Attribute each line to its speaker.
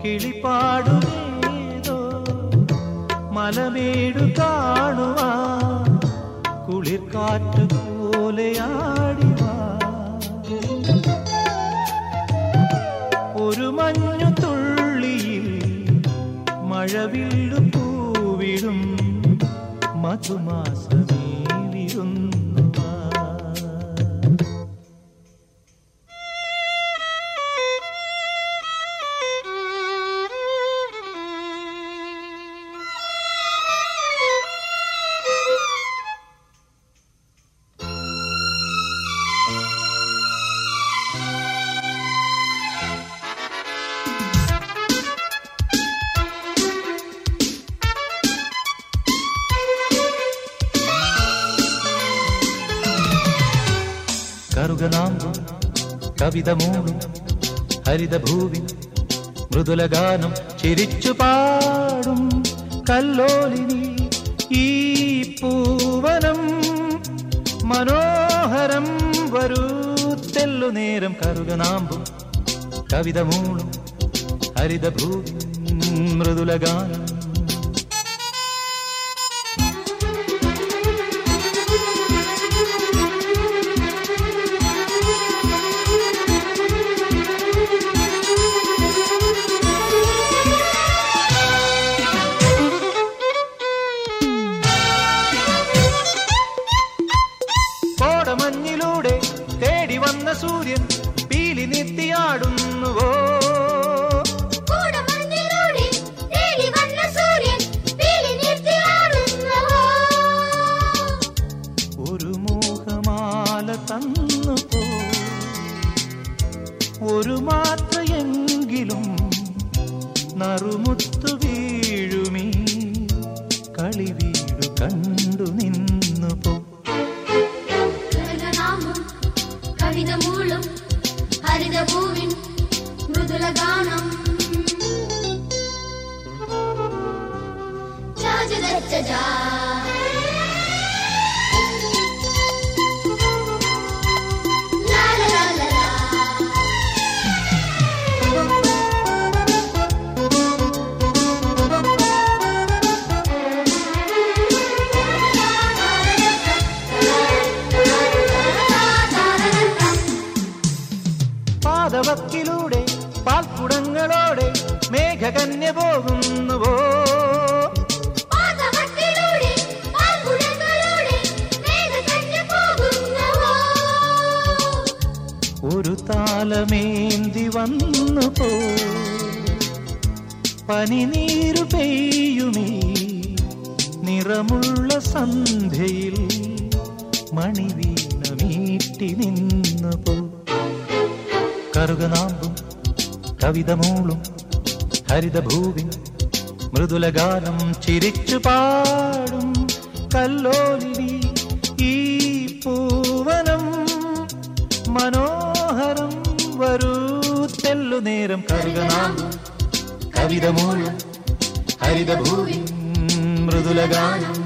Speaker 1: കിളിപ്പാടുമേതോ മലമേടു കാണുവാ കുളിർക്കാറ്റ് പോലെയാടിവാ ഒരു മഞ്ഞു തുള്ളിയിൽ മഴവില്ലു പൂവിടും മധുമാസമേ വിരുന്നു വാ. കറുകനാമ്പും കവിത മൂടും ഹരിതഭൂവി മൃദുലഗാനം ചിരിച്ചു പാടും കല്ലോലിനി ഈ പൂവനം മനോഹരം വരൂ തെല്ലു നേരം കറുകനാമ്പും കവിത മൂടും ഹരിതഭൂവി മൃദുലഗാനം കോടമഞ്ഞിലൂടെ തേടി വന്ന സൂര്യൻ പീലി നിർത്തിയാടുന്നുവോ
Speaker 2: കൂടമഞ്ഞിലൂടെ തേടി വന്ന സൂര്യൻ പീലി നിർത്തിയാടുന്നുവോ.
Speaker 1: ഒരു മോഹമാല തന്നു പോ ഒരു മാത്രയെങ്കിലും നറുമുത്തു വീഴുമീ കളി വീടു കണ്ടു നിന്നു പോ
Speaker 2: ഗഗനാമം കവിത മൂളും ഹരിതഭൂവിൻ മൃദുലഗാനം ജാജദജ്ജജാ. ലാ ലാ ലാ ലാ ലാ.
Speaker 1: പാദവക്കിലൂടെ പാൽക്കുടങ്ങളോടെ മേഘകന്യ പോകുന്നുവോ
Speaker 2: പാദവക്കിലൂടെ പാൽക്കുടങ്ങളോടെ മേഘകന്യ പോകുന്നുവോ.
Speaker 1: ഒരു താലമേന്തി വന്നു പോ പനിനീരു പെയ്യുമീ നിറമുള്ള സന്ധ്യയിൽ മണിവീണ മീട്ടി നിന്നു പോ കറുകനാമ്പും കവിത മൂളും ഹരിതഭൂവി മൃദുലഗാനം ചിരിച്ചു പാടും കല്ലോലിനി ഈ പൂവനം മനോഹരം വരൂ തെല്ലു നേരം കറുകനാമ്പും കവിത മൂളും ഹരിതഭൂവി മൃദുലഗാനം